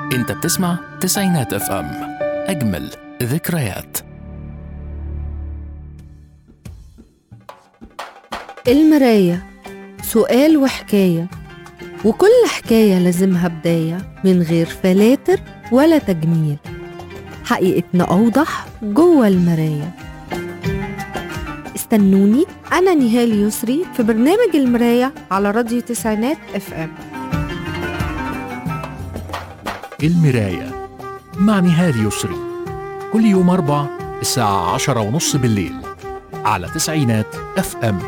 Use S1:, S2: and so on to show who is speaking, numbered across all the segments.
S1: انت بتسمع تسعينات اف ام اجمل ذكريات
S2: المراية سؤال وحكاية وكل حكاية لازمها بداية من غير فلاتر ولا تجميل حقيقتنا أوضح جوه المراية استنوني أنا نهال يسري في برنامج المراية على راديو تسعينات اف ام
S1: المراية مع نهال يسري كل يوم أربع الساعة عشرة ونص بالليل على تسعينات اف ام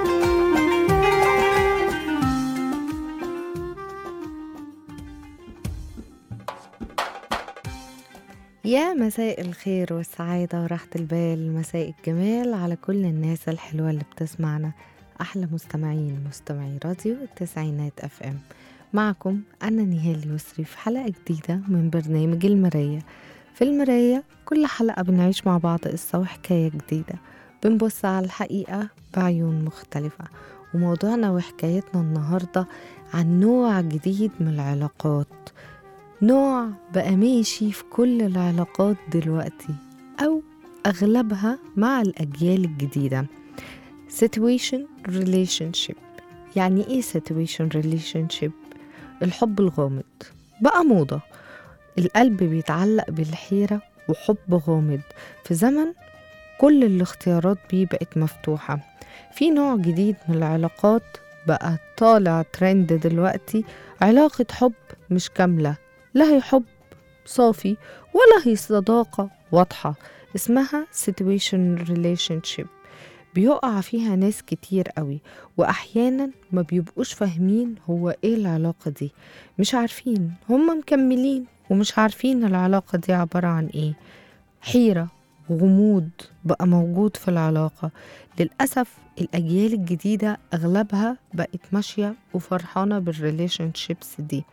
S2: يا مساء الخير والسعادة وراحة البال مساء الجمال على كل الناس الحلوة اللي بتسمعنا أحلى مستمعين مستمعي راديو التسعينات اف ام معكم أنا نهال يسري في حلقة جديدة من برنامج المراية في المراية كل حلقة بنعيش مع بعض قصة وحكاية جديدة بنبص على الحقيقة بعيون مختلفة وموضوعنا وحكايتنا النهاردة عن نوع جديد من العلاقات نوع بقى ماشي في كل العلاقات دلوقتي أو أغلبها مع الأجيال الجديدة situation relationship يعني إيه situation relationship؟ الحب الغامض بقى موضة القلب بيتعلق بالحيرة وحب غامض في زمن كل الاختيارات بيه بقت مفتوحة في نوع جديد من العلاقات بقى طالع ترند دلوقتي علاقة حب مش كاملة لا هي حب صافي ولا هي صداقة واضحة اسمها situation relationship بيقع فيها ناس كتير قوي وأحيانا ما بيبقوش فاهمين هو ايه العلاقة دي مش عارفين هم مكملين ومش عارفين العلاقة دي عبارة عن ايه حيرة غموض بقى موجود في العلاقة للأسف الأجيال الجديدة أغلبها بقت ماشية وفرحانة بالريليشن شيبس دي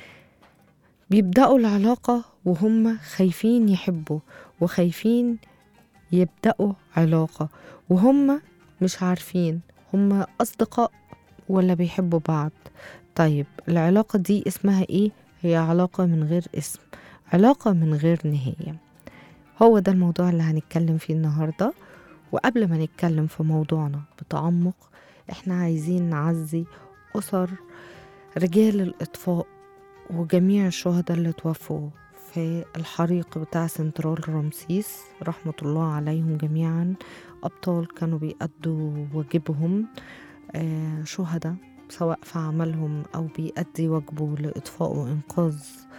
S2: بيبدأوا العلاقة وهم خايفين يحبوا وخايفين يبدأوا علاقة وهم مش عارفين هم أصدقاء ولا بيحبوا بعض طيب العلاقة دي اسمها ايه؟ هي علاقة من غير اسم علاقة من غير نهاية هو ده الموضوع اللي هنتكلم فيه النهاردة وقبل ما نتكلم في موضوعنا بتعمق احنا عايزين نعزي أسر رجال الإطفاء وجميع الشهداء اللي توفوا في الحريق بتاع سنترال رمسيس رحمة الله عليهم جميعا أبطال كانوا بيأدوا واجبهم آه شهداء سواء في عملهم أو بيأدي واجبه لإطفاء وإنقاذ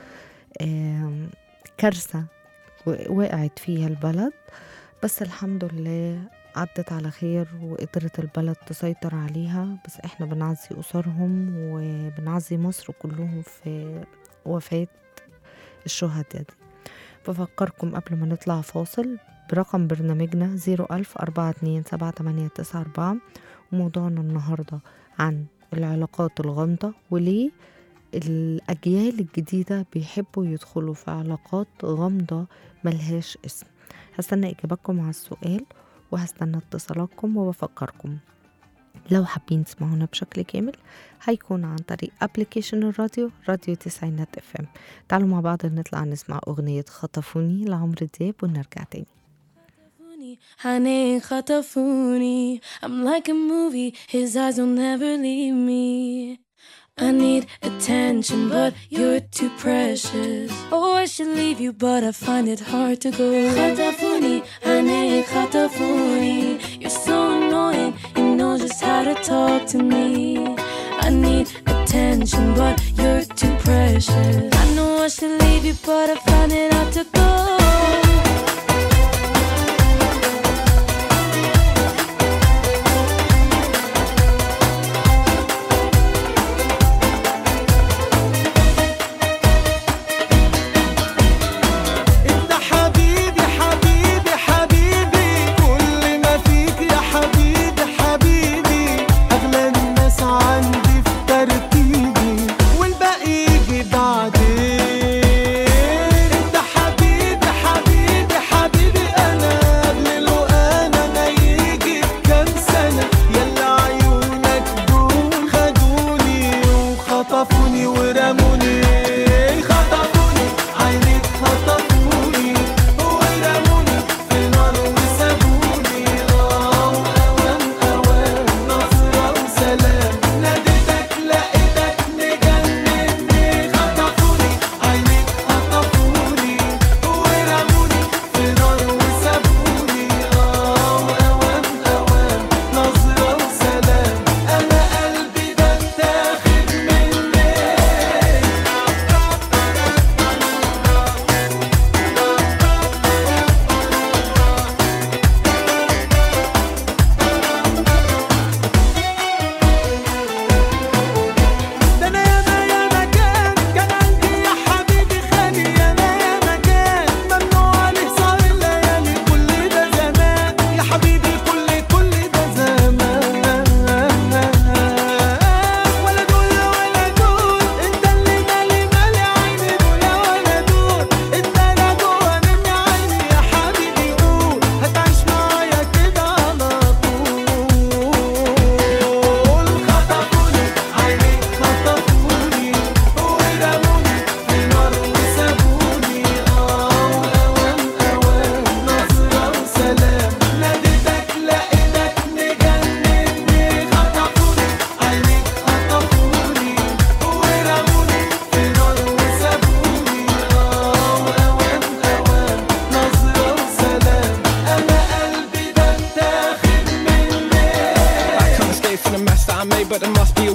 S2: آه كارثة وقعت فيها البلد بس الحمد لله عدت على خير وقدرت البلد تسيطر عليها بس احنا بنعزي أسرهم وبنعزي مصر كلهم في وفاة الشهداء دي بفكركم قبل ما نطلع فاصل برقم برنامجنا زيرو ألف أربعة اتنين سبعة تمانية تسعة أربعة وموضوعنا النهاردة عن العلاقات الغامضة وليه الأجيال الجديدة بيحبوا يدخلوا في علاقات غامضة ملهاش اسم هستنى إجاباتكم على السؤال وهستنى اتصالاتكم وبفكركم لو حابين تسمعونا بشكل كامل هيكون عن طريق ابلكيشن الراديو راديو تسعينات اف ام تعالوا مع بعض نطلع نسمع اغنية خطفوني لعمرو دياب ونرجع تاني
S3: Honey, خطفوني I'm like a movie His eyes will never leave me I need attention but you're too precious Oh, I should leave you but I find it hard to go خطفوني honey, خطفوني You're so annoying You know just how to talk to me I need attention but you're too precious I know I should leave you but I find it hard to go
S4: انت حبيبي حبيبي حبيبي كل ما فيك يا حبيبي حبيبي اغلى الناس عندي في ترتيبي والباقي يجي بعدين انت حبيبي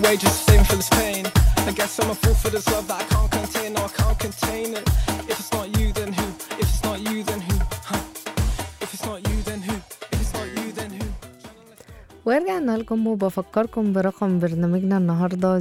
S5: outrageous, same for this pain. I guess I'm a fool for this love that I can't contain. No, I can't contain it. If it's not you, then who? If it's not you, then who? Huh? If it's not you, then who? If it's not you, then who?
S2: ورجعنا لكم وبفكركم برقم برنامجنا النهاردة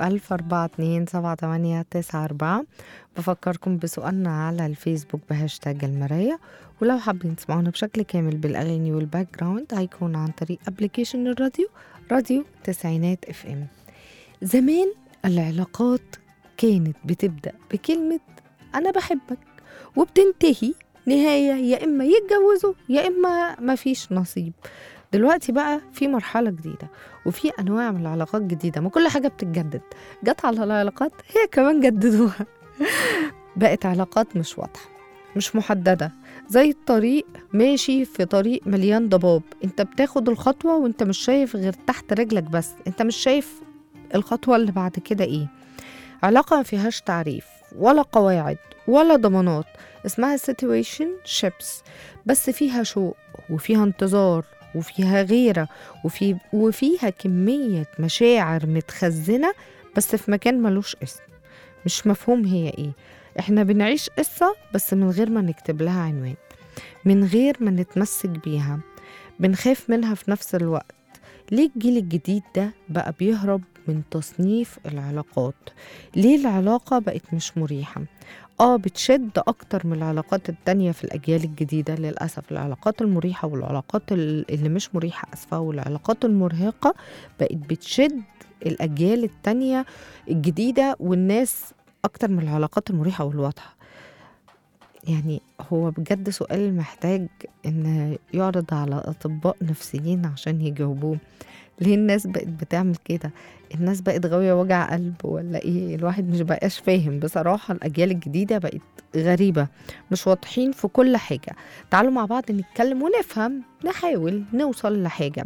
S2: 010427894 بفكركم بسؤالنا على الفيسبوك بهاشتاج المراية ولو حابين تسمعونا بشكل كامل بالأغاني والباك جراوند هيكون عن طريق ابلكيشن الراديو راديو تسعينات اف ام زمان العلاقات كانت بتبدأ بكلمة أنا بحبك وبتنتهي نهاية يا إما يتجوزوا يا إما مفيش نصيب دلوقتي بقى في مرحلة جديدة وفي أنواع من العلاقات جديدة ما كل حاجة بتتجدد جت على العلاقات هي كمان جددوها بقت علاقات مش واضحة مش محددة زي الطريق ماشي في طريق مليان ضباب انت بتاخد الخطوة وانت مش شايف غير تحت رجلك بس انت مش شايف الخطوة اللي بعد كده ايه علاقة ما فيهاش تعريف ولا قواعد ولا ضمانات اسمها situation ships بس فيها شوق وفيها انتظار وفيها غيرة وفي وفيها كمية مشاعر متخزنة بس في مكان ملوش اسم مش مفهوم هي ايه احنا بنعيش قصة بس من غير ما نكتب لها عنوان من غير ما نتمسك بيها بنخاف منها في نفس الوقت ليه الجيل الجديد ده بقى بيهرب من تصنيف العلاقات ليه العلاقة بقت مش مريحة اه بتشد اكتر من العلاقات التانية في الاجيال الجديدة للأسف العلاقات المريحة والعلاقات ال- اللي مش مريحة اسفة والعلاقات المرهقة بقت بتشد الاجيال التانية الجديدة والناس اكتر من العلاقات المريحة والواضحة يعني هو بجد سؤال محتاج ان يعرض على اطباء نفسيين عشان يجاوبوه ليه الناس بقت بتعمل كده الناس بقت غاوية وجع قلب ولا ايه الواحد مش بقاش فاهم بصراحة الأجيال الجديدة بقت غريبة مش واضحين في كل حاجة تعالوا مع بعض نتكلم ونفهم نحاول نوصل لحاجة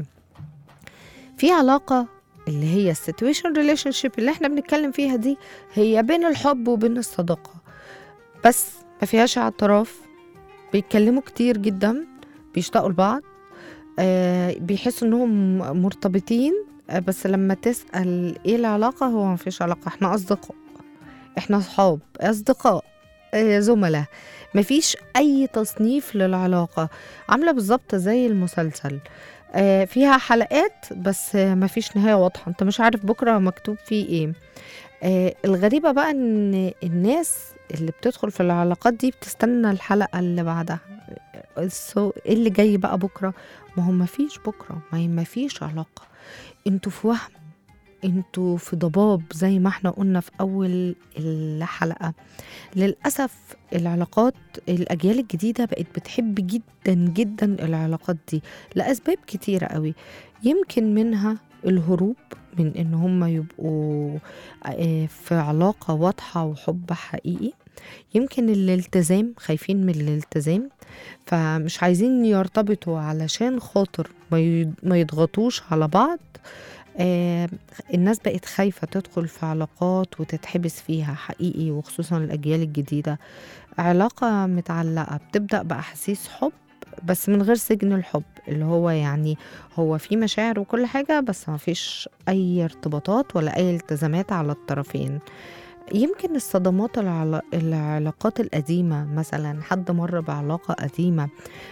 S2: في علاقة اللي هي السيتويشن ريليشن شيب اللي احنا بنتكلم فيها دي هي بين الحب وبين الصداقة بس ما فيهاش اعتراف بيتكلموا كتير جدا بيشتاقوا لبعض آه بيحسوا انهم مرتبطين آه بس لما تسأل ايه العلاقة هو ما فيش علاقة احنا اصدقاء احنا صحاب اصدقاء آه زملاء مفيش اي تصنيف للعلاقة عاملة بالظبط زي المسلسل آه فيها حلقات بس آه مفيش نهاية واضحة انت مش عارف بكرة مكتوب فيه ايه آه الغريبة بقى ان الناس اللي بتدخل في العلاقات دي بتستنى الحلقة اللي بعدها السو- ايه اللي جاي بقى بكرة ما هو مفيش بكرة ما هي مفيش علاقة انتوا في وهم انتوا في ضباب زي ما احنا قلنا في اول الحلقة للأسف العلاقات الأجيال الجديدة بقت بتحب جدا جدا العلاقات دي لأسباب كتيرة قوي يمكن منها الهروب من ان هم يبقوا آه، في علاقة واضحة وحب حقيقي يمكن الالتزام خايفين من الالتزام فمش عايزين يرتبطوا علشان خاطر ما ي- ما يضغطوش على بعض آه الناس بقت خايفة تدخل في علاقات وتتحبس فيها حقيقي وخصوصا الأجيال الجديدة علاقة متعلقة بتبدأ بأحاسيس حب بس من غير سجن الحب اللي هو يعني هو في مشاعر وكل حاجة بس ما فيش أي ارتباطات ولا أي التزامات على الطرفين يمكن الصدمات العلا- العلاقات القديمة مثلا حد مر بعلاقة قديمة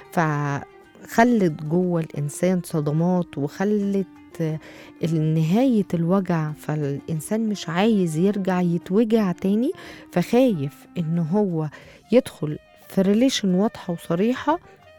S2: فخلت جوه الإنسان صدمات وخلت نهاية الوجع فالإنسان مش عايز يرجع يتوجع تاني فخايف إن هو يدخل في ريليشن واضحة وصريحة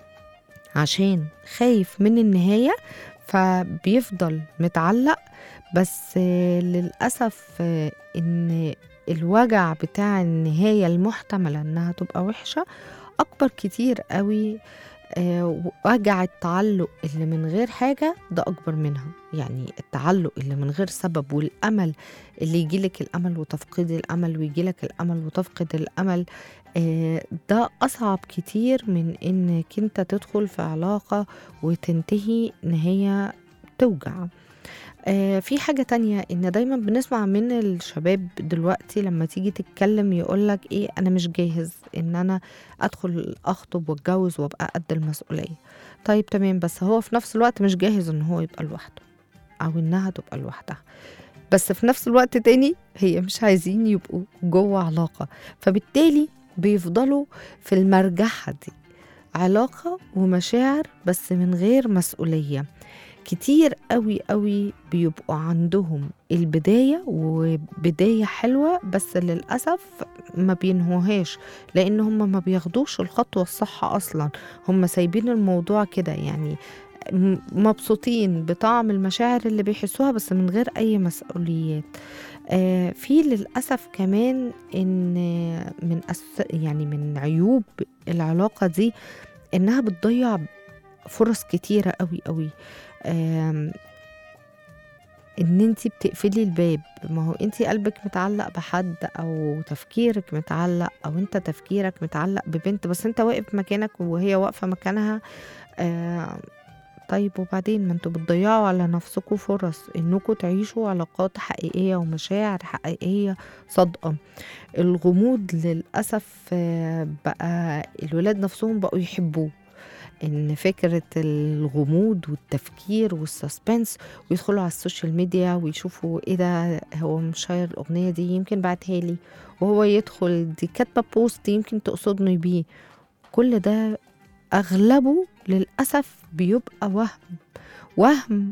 S2: عشان خايف من النهاية فبيفضل متعلق بس آه، للأسف آه، إن الوجع بتاع النهاية المحتملة إنها تبقى وحشة أكبر كتير قوي آه، وجع التعلق اللي من غير حاجة ده أكبر منها يعني التعلق اللي من غير سبب والأمل اللي يجيلك الأمل وتفقد الأمل ويجيلك الأمل وتفقد الأمل آه، ده أصعب كتير من إنك أنت تدخل في علاقة وتنتهي نهاية توجع آه، في حاجة تانية إن دايما بنسمع من الشباب دلوقتي لما تيجي تتكلم يقولك إيه أنا مش جاهز إن أنا أدخل أخطب وأتجوز وأبقى قد المسؤولية طيب تمام بس هو في نفس الوقت مش جاهز إن هو يبقى لوحده أو إنها تبقى لوحدها بس في نفس الوقت تاني هي مش عايزين يبقوا جوه علاقة فبالتالي بيفضلوا في المرجحة دي علاقة ومشاعر بس من غير مسؤولية كتير قوي قوي بيبقوا عندهم البداية وبداية حلوة بس للأسف ما بينهوهاش لأن هم ما بياخدوش الخطوة الصح أصلا هم سايبين الموضوع كده يعني م- مبسوطين بطعم المشاعر اللي بيحسوها بس من غير أي مسؤوليات آه في للأسف كمان إن من أس يعني من عيوب العلاقة دي إنها بتضيع فرص كتيرة قوي قوي آم، ان انت بتقفلي الباب ما هو انت قلبك متعلق بحد او تفكيرك متعلق او انت تفكيرك متعلق ببنت بس انت واقف مكانك وهي واقفة مكانها آه طيب وبعدين ما انتوا بتضيعوا على نفسكم فرص انكم تعيشوا علاقات حقيقية ومشاعر حقيقية صادقة الغموض للأسف آه، بقى الولاد نفسهم بقوا يحبوه ان فكرة الغموض والتفكير والسسبنس ويدخلوا على السوشيال ميديا ويشوفوا ايه ده هو مشاير الاغنية دي يمكن بعتها لي وهو يدخل دي كاتبة بوست يمكن تقصدني بيه كل ده اغلبه للاسف بيبقى وهم وهم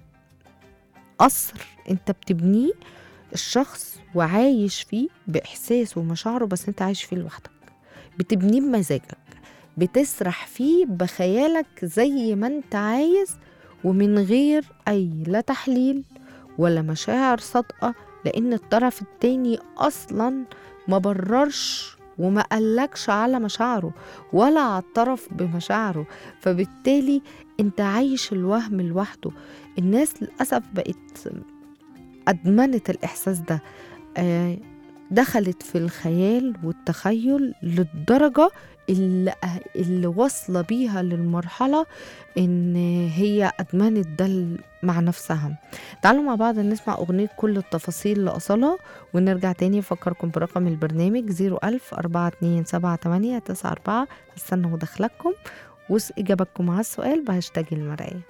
S2: قصر انت بتبنيه الشخص وعايش فيه باحساسه ومشاعره بس انت عايش فيه لوحدك بتبنيه بمزاجك بتسرح فيه بخيالك زي ما انت عايز ومن غير اي لا تحليل ولا مشاعر صادقه لان الطرف التاني اصلا ما بررش وما قالكش على مشاعره ولا اعترف بمشاعره فبالتالي انت عايش الوهم لوحده الناس للاسف بقت ادمنت الاحساس ده آه، دخلت في الخيال والتخيل للدرجه اللي, اللي واصله بيها للمرحله ان هي ادمنت ده ال- مع نفسها تعالوا مع بعض نسمع اغنيه كل التفاصيل لاصاله ونرجع تاني افكركم برقم البرنامج 01000 4278 94 هستنى مداخلتكم واجابتكم على السؤال بهاشتاج المرايه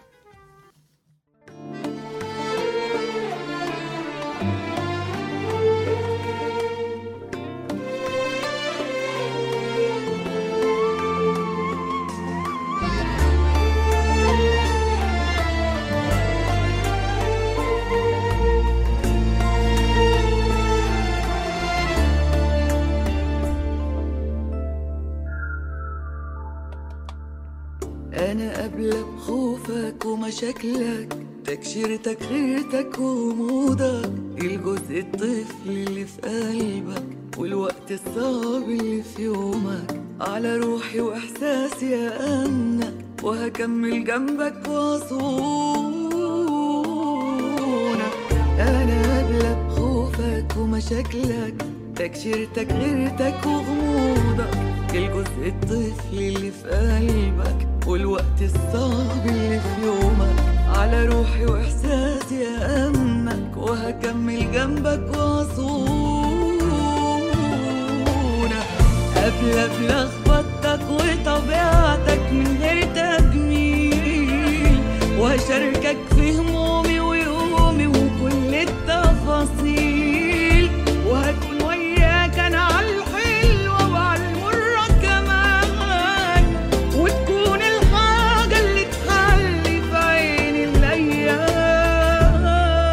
S6: أنا قبل بخوفك ومشاكلك تكشيرتك غيرتك وغموضك الجزء الطفل اللي في قلبك والوقت الصعب اللي في يومك على روحي وإحساسي أأمنك وهكمل جنبك وأصونك أنا قبل بخوفك ومشاكلك تكشيرتك غيرتك وغموضك الجزء الطفل اللي في قلبك والوقت الصعب اللي في يومك على روحي واحساسي أأمنك وهكمل جنبك وأصونك قبل بلخبطتك وطبيعتك من غير تجميل وهشاركك في همومي ويومي وكل التفاصيل وهكون وياك انا على الحلوة وعلى المرة كمان وتكون الحاجة اللي تحلي في عين الأيام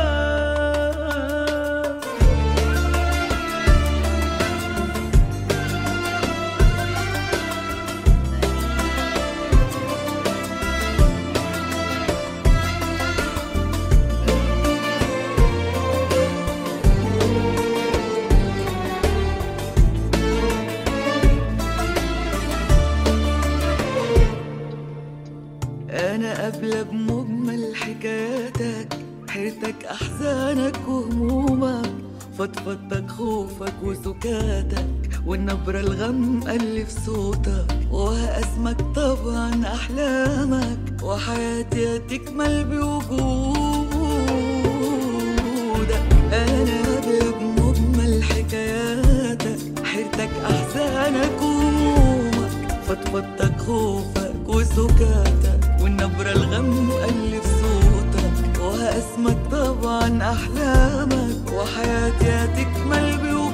S6: أنا قبل بمجمل حكاياتك حيرتك أحزانك وهمومك فضفضتك خوفك وسكاتك والنبرة الغامقة اللي في صوتك وهقسمك طبعا أحلامك وحياتي هتكمل بوجودك أنا قبل بمجمل حكاياتك حيرتك أحزانك وهمومك فضفضتك خوفك وسكاتك والنبرة الغامقة اللي في صوتك وهقسمك طبعا أحلامك وحياتي هتكمل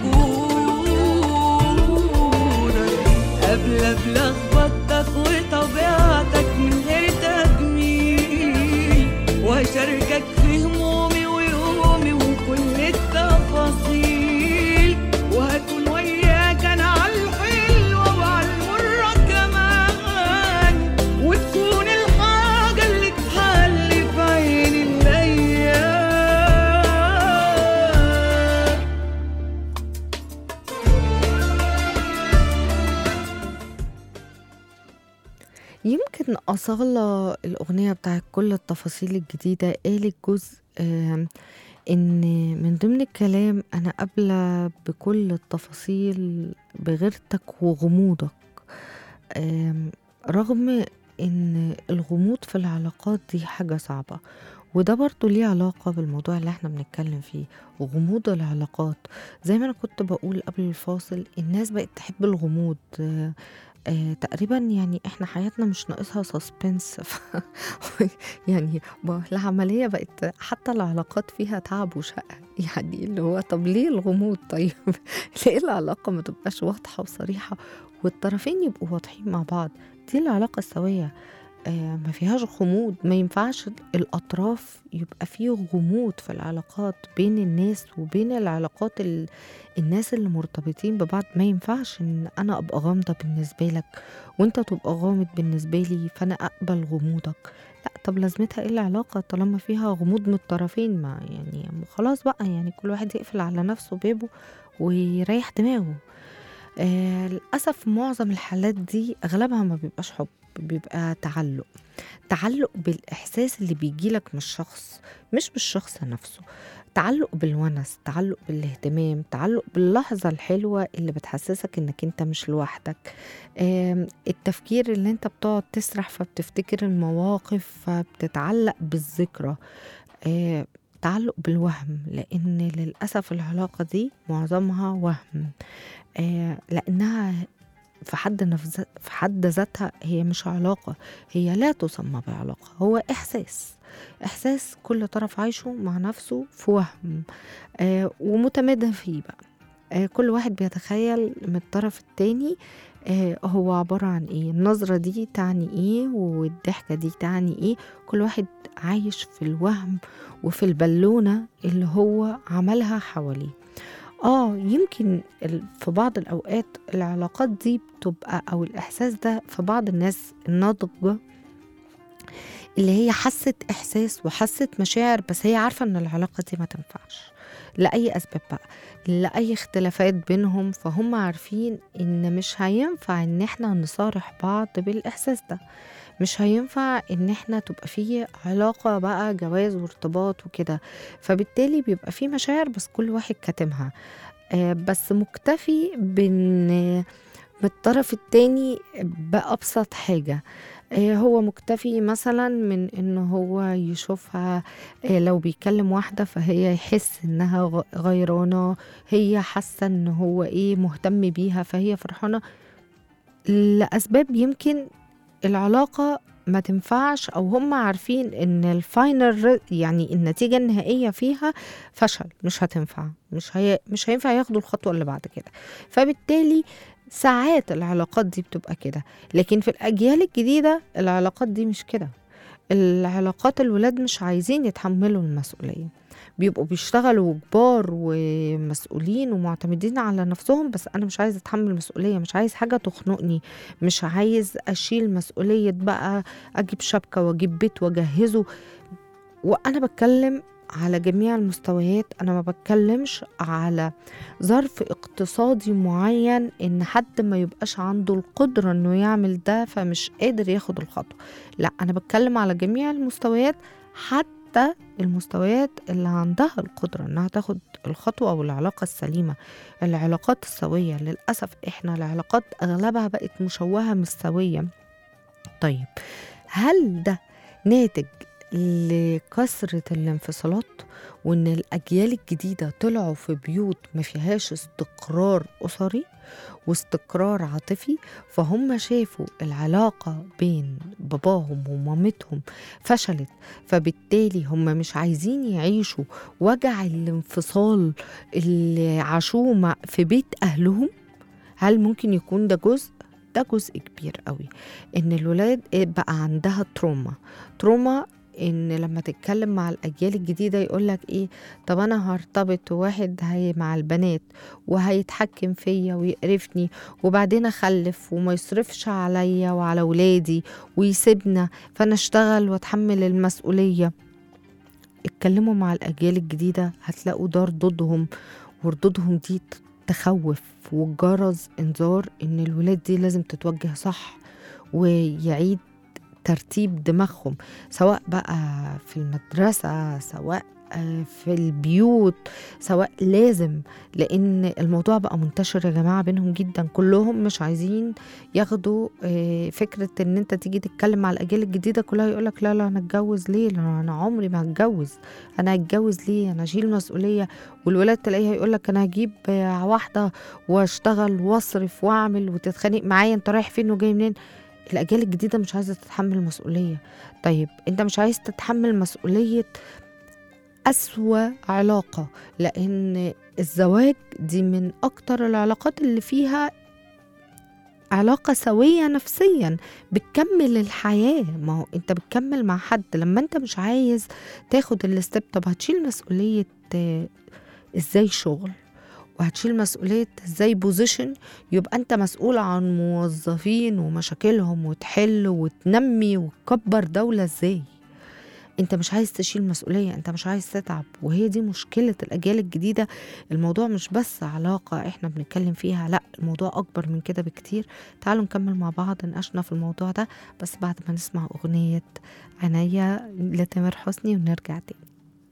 S6: بوجودك قبل بلخبطتك وطبيعتك من غير تجميل واشاركك في همومي ويومي وكل التفاصيل وهكون وياك انا على الحلوة وعلى المرة كمان وتكون الحاجة اللي تحل في عين الايام
S2: يمكن أصالة الأغنية بتاعت كل التفاصيل الجديدة قالت جزء آم، إن من ضمن الكلام أنا قابلة بكل التفاصيل بغيرتك وغموضك آم، رغم إن الغموض في العلاقات دي حاجة صعبة وده برضو ليه علاقة بالموضوع اللي احنا بنتكلم فيه غموض العلاقات زي ما أنا كنت بقول قبل الفاصل الناس بقت تحب الغموض آه، آه تقريبا يعني احنا حياتنا مش ناقصها سسبنس ف... يعني ما العملية بقت حتى العلاقات فيها تعب وشقة يعني اللي هو طب ليه الغموض طيب ليه العلاقة ما تبقاش واضحة وصريحة والطرفين يبقوا واضحين مع بعض دي العلاقة السوية آه ما فيهاش غموض ما ينفعش الأطراف يبقى فيه غموض في العلاقات بين الناس وبين العلاقات ال... الناس اللي مرتبطين ببعض ما ينفعش ان انا ابقى غامضه بالنسبه لك وانت تبقى غامض بالنسبه لي فانا اقبل غموضك لا طب لازمتها ايه العلاقه طالما فيها غموض من الطرفين ما يعني خلاص بقى يعني كل واحد يقفل على نفسه بابه ويريح دماغه آه للأسف معظم الحالات دي أغلبها ما بيبقاش حب بيبقى تعلق تعلق بالإحساس اللي بيجيلك من الشخص مش بالشخص نفسه تعلق بالونس تعلق بالاهتمام تعلق باللحظة الحلوة اللي بتحسسك انك انت مش لوحدك آم، التفكير اللي انت بتقعد تسرح فبتفتكر المواقف فبتتعلق بالذكرى آه، تعلق بالوهم لان للأسف العلاقة دي معظمها وهم آه، لأنها في حد نفس في حد ذاتها هي مش علاقة هي لا تسمى بعلاقة هو إحساس إحساس كل طرف عايشه مع نفسه في وهم آه ومتمادى فيه بقى آه كل واحد بيتخيل من الطرف التاني آه هو عبارة عن ايه النظرة دي تعني ايه والضحكة دي تعني ايه كل واحد عايش في الوهم وفي البالونة اللي هو عملها حواليه اه يمكن ال- في بعض الاوقات العلاقات دي بتبقى او الاحساس ده في بعض الناس الناضجه اللي هي حست احساس وحست مشاعر بس هي عارفه ان العلاقه دي ما تنفعش لاي اسباب بقى لاي اختلافات بينهم فهم عارفين ان مش هينفع ان احنا نصارح بعض بالاحساس ده مش هينفع ان احنا تبقى فيه علاقه بقى جواز وارتباط وكده فبالتالي بيبقى فيه مشاعر بس كل واحد كاتمها آه، بس مكتفي بان من الطرف التاني بأبسط حاجة آه، هو مكتفي مثلا من ان هو يشوفها آه، لو بيكلم واحدة فهي يحس انها غ- غيرانة هي حاسة ان هو ايه مهتم بيها فهي فرحانة لأسباب يمكن العلاقة ما تنفعش او هم عارفين ان الفاينل يعني النتيجة النهائية فيها فشل مش هتنفع مش هي مش هينفع ياخدوا الخطوة اللي بعد كده فبالتالي ساعات العلاقات دي بتبقى كده لكن في الأجيال الجديدة العلاقات دي مش كده العلاقات الولاد مش عايزين يتحملوا المسؤولية بيبقوا بيشتغلوا كبار ومسؤولين ومعتمدين على نفسهم بس أنا مش عايز أتحمل مسؤولية مش عايز حاجة تخنقني مش عايز أشيل مسؤولية بقى أجيب شبكة وأجيب بيت وأجهزه وأنا بتكلم على جميع المستويات أنا ما بتكلمش على ظرف اقتصادي معين ان حد ما يبقاش عنده القدرة انه يعمل ده فمش قادر ياخد الخطوة لا انا بتكلم على جميع المستويات حتى المستويات اللي عندها القدرة انها تاخد الخطوة او العلاقة السليمة العلاقات السوية للأسف احنا العلاقات اغلبها بقت مشوهة مش سوية طيب هل ده ناتج لكثرة الانفصالات وإن الأجيال الجديدة طلعوا في بيوت ما فيهاش استقرار أسري واستقرار عاطفي فهم شافوا العلاقة بين باباهم ومامتهم فشلت فبالتالي هم مش عايزين يعيشوا وجع الانفصال اللي عاشوه مع- في بيت أهلهم هل ممكن يكون ده جزء؟ ده جزء كبير قوي ان الولاد بقى عندها تروما تروما ان لما تتكلم مع الاجيال الجديده يقول لك ايه طب انا هرتبط واحد هي مع البنات وهيتحكم فيا ويقرفني وبعدين اخلف وما يصرفش عليا وعلى ولادي ويسيبنا فانا اشتغل واتحمل المسؤوليه اتكلموا مع الاجيال الجديده هتلاقوا ده ردودهم وردودهم دي تخوف وجرس انذار ان الولاد دي لازم تتوجه صح ويعيد ترتيب دماغهم سواء بقى في المدرسة سواء آه، في البيوت سواء لازم لان الموضوع بقى منتشر يا جماعه بينهم جدا كلهم مش عايزين ياخدوا آه، فكره ان انت تيجي تتكلم مع الاجيال الجديده كلها يقولك لا لا انا اتجوز ليه لا انا عمري ما هتجوز انا هتجوز ليه انا اشيل مسؤوليه والولاد تلاقيها يقولك انا هجيب آه، واحده واشتغل واصرف واعمل وتتخانق معايا انت رايح فين وجاي منين الاجيال الجديده مش عايزه تتحمل مسؤوليه طيب انت مش عايز تتحمل مسؤوليه أسوأ علاقة لأن الزواج دي من أكتر العلاقات اللي فيها علاقة سوية نفسيا بتكمل الحياة ما هو انت بتكمل مع حد لما انت مش عايز تاخد الستيب طب هتشيل مسؤولية آه، ازاي شغل وهتشيل مسؤولية ازاي بوزيشن يبقى انت مسؤول عن موظفين ومشاكلهم وتحل وتنمي وتكبر دولة ازاي انت مش عايز تشيل مسؤولية انت مش عايز تتعب وهي دي مشكلة الأجيال الجديدة الموضوع مش بس علاقة احنا بنتكلم فيها لا الموضوع أكبر من كده بكتير تعالوا نكمل مع بعض نقاشنا في الموضوع ده بس بعد ما نسمع أغنية عناية لتامر حسني ونرجع تاني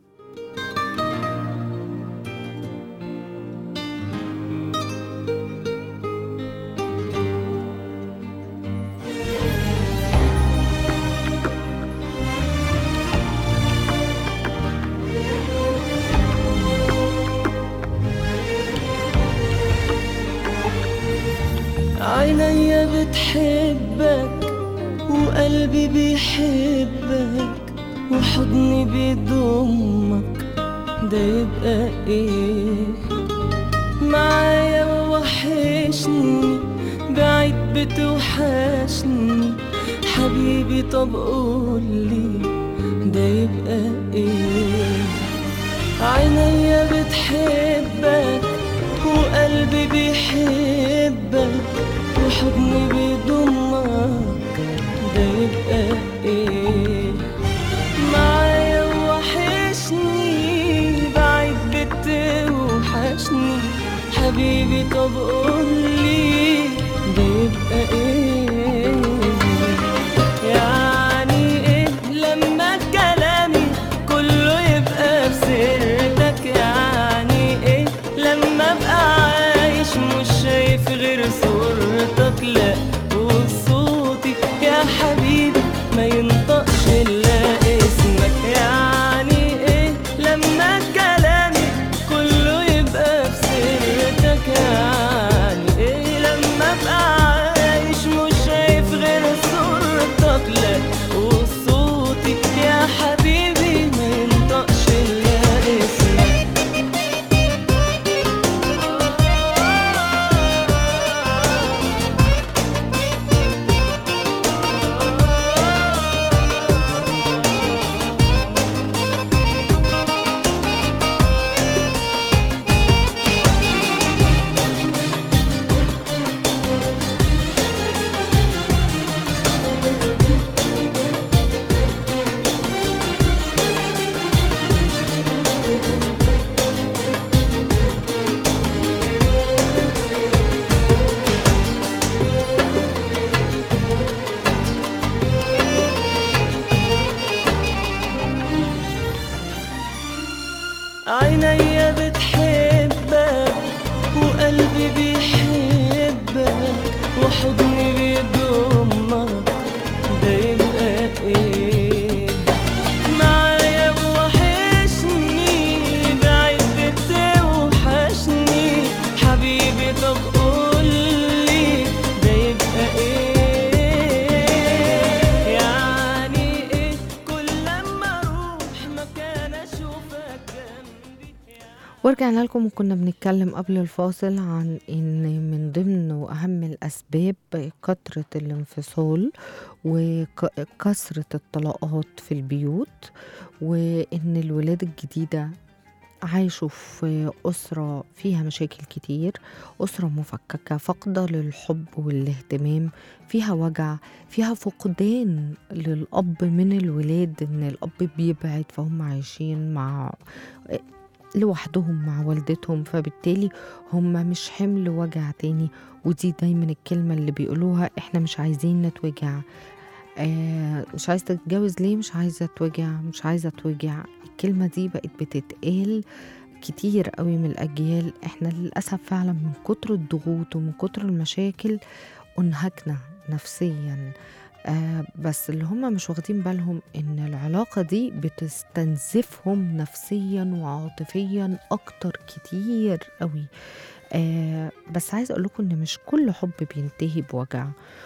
S3: عينيا بتحبك وقلبي بيحبك وحضني بيضمك ده يبقى ايه معايا وحشني بعيد بتوحشني حبيبي طب قولي ده يبقى ايه عينيا بتحبك وقلبي بيحبك وحضني بيضمك ده يبقى ايه معايا وحشني بعيد بتوحشني حبيبي طب قولي ده يبقى ايه يعني ايه لما كلامي كله يبقى بسيرتك يعني ايه لما ابقى عايش مش شايف غير صورتك لا وصوتي يا حبيبي ما ينطقش الا اسمك يعني ايه لما كلامي كله يبقى بسيرتك يعني ايه لما ابقى عايش مش
S2: ورجعنا لكم وكنا بنتكلم قبل الفاصل عن ان من ضمن واهم الاسباب كثره الانفصال وكثره الطلاقات في البيوت وان الولاد الجديده عايشوا في أسرة فيها مشاكل كتير أسرة مفككة فاقدة للحب والاهتمام فيها وجع فيها فقدان للأب من الولاد إن الأب بيبعد فهم عايشين مع لوحدهم مع والدتهم فبالتالي هم مش حمل وجع تاني ودي دايما الكلمة اللي بيقولوها احنا مش عايزين نتوجع آه مش عايزة تتجوز ليه مش عايزة اتوجع مش عايزة اتوجع الكلمة دي بقت بتتقال كتير قوي من الأجيال احنا للأسف فعلا من كتر الضغوط ومن كتر المشاكل انهكنا نفسيا آه بس اللي هم مش واخدين بالهم ان العلاقة دي بتستنزفهم نفسيا وعاطفيا اكتر كتير قوي آه بس عايز اقول لكم ان مش كل حب بينتهي بوجع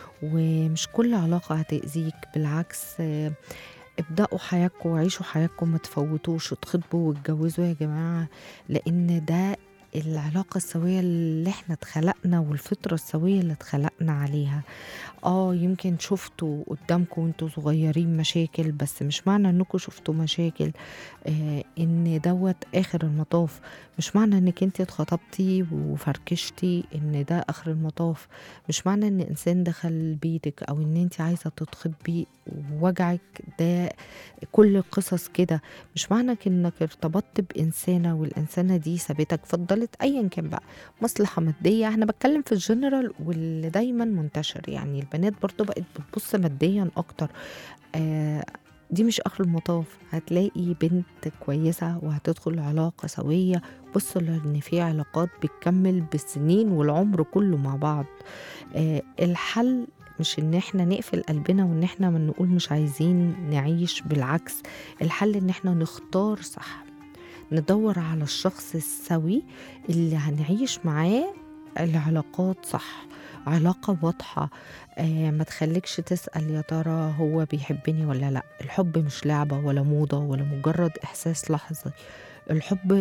S2: ومش كل علاقة هتأذيك بالعكس آه ابدأوا حياتكم وعيشوا حياتكم ما تفوتوش وتخطبوا واتجوزوا يا جماعة لأن ده العلاقة السوية اللي احنا اتخلقنا والفطرة السوية اللي اتخلقنا عليها اه يمكن شفتوا قدامكم وانتوا صغيرين مشاكل بس مش معنى انكم شفتوا مشاكل آه ان دوت اخر المطاف مش معنى انك انت اتخطبتي وفركشتي ان ده اخر المطاف مش معنى ان انسان دخل بيتك او ان انت عايزة تتخطبي وجعك ده كل القصص كده مش معنى انك ارتبطت بانسانة والانسانة دي سابتك فضلت ايا كان بقى مصلحة مادية احنا بتكلم في الجنرال واللي دايما منتشر يعني البنات برضو بقت بتبص ماديا اكتر آه دي مش اخر المطاف هتلاقي بنت كويسة وهتدخل علاقة سوية بصوا لان في علاقات بتكمل بالسنين والعمر كله مع بعض آه الحل مش ان احنا نقفل قلبنا وان احنا ما نقول مش عايزين نعيش بالعكس الحل ان احنا نختار صح ندور على الشخص السوي اللي هنعيش معاه العلاقات صح علاقة واضحة آه ما تخليكش تسأل يا ترى هو بيحبني ولا لا الحب مش لعبة ولا موضة ولا مجرد إحساس لحظي الحب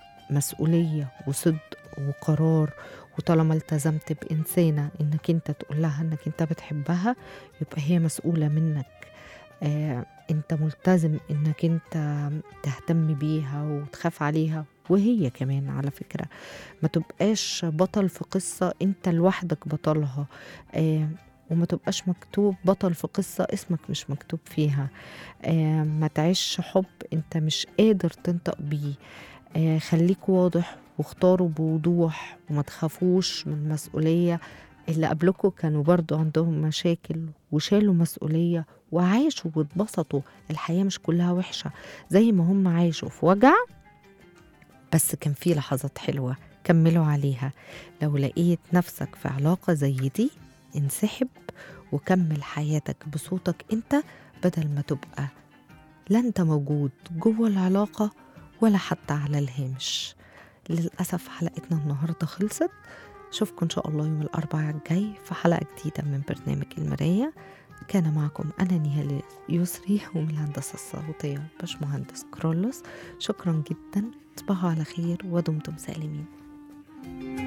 S2: مسؤولية وصدق وقرار وطالما التزمت بإنسانة إنك أنت تقول لها إنك أنت بتحبها يبقى هي مسؤولة منك آه أنت ملتزم إنك أنت تهتم بيها وتخاف عليها وهي كمان على فكرة ما تبقاش بطل في قصة أنت لوحدك بطلها آه وما تبقاش مكتوب بطل في قصة اسمك مش مكتوب فيها آه ما تعيش حب أنت مش قادر تنطق بيه آه خليك واضح واختاروا بوضوح وما تخافوش من المسؤولية اللي قبلكم كانوا برضو عندهم مشاكل وشالوا مسؤولية وعاشوا واتبسطوا الحياة مش كلها وحشة زي ما هم عاشوا في وجع بس كان في لحظات حلوة كملوا عليها لو لقيت نفسك في علاقة زي دي انسحب وكمل حياتك بصوتك انت بدل ما تبقى لا انت موجود جوه العلاقة ولا حتى على الهامش للأسف حلقتنا النهاردة خلصت أشوفكم إن شاء الله يوم الأربعاء الجاي في حلقة جديدة من برنامج المراية كان معكم أنا نهال يسري ومن الهندسة الصوتية باشمهندس كرولوس شكرا جدا تصبحوا على خير ودمتم سالمين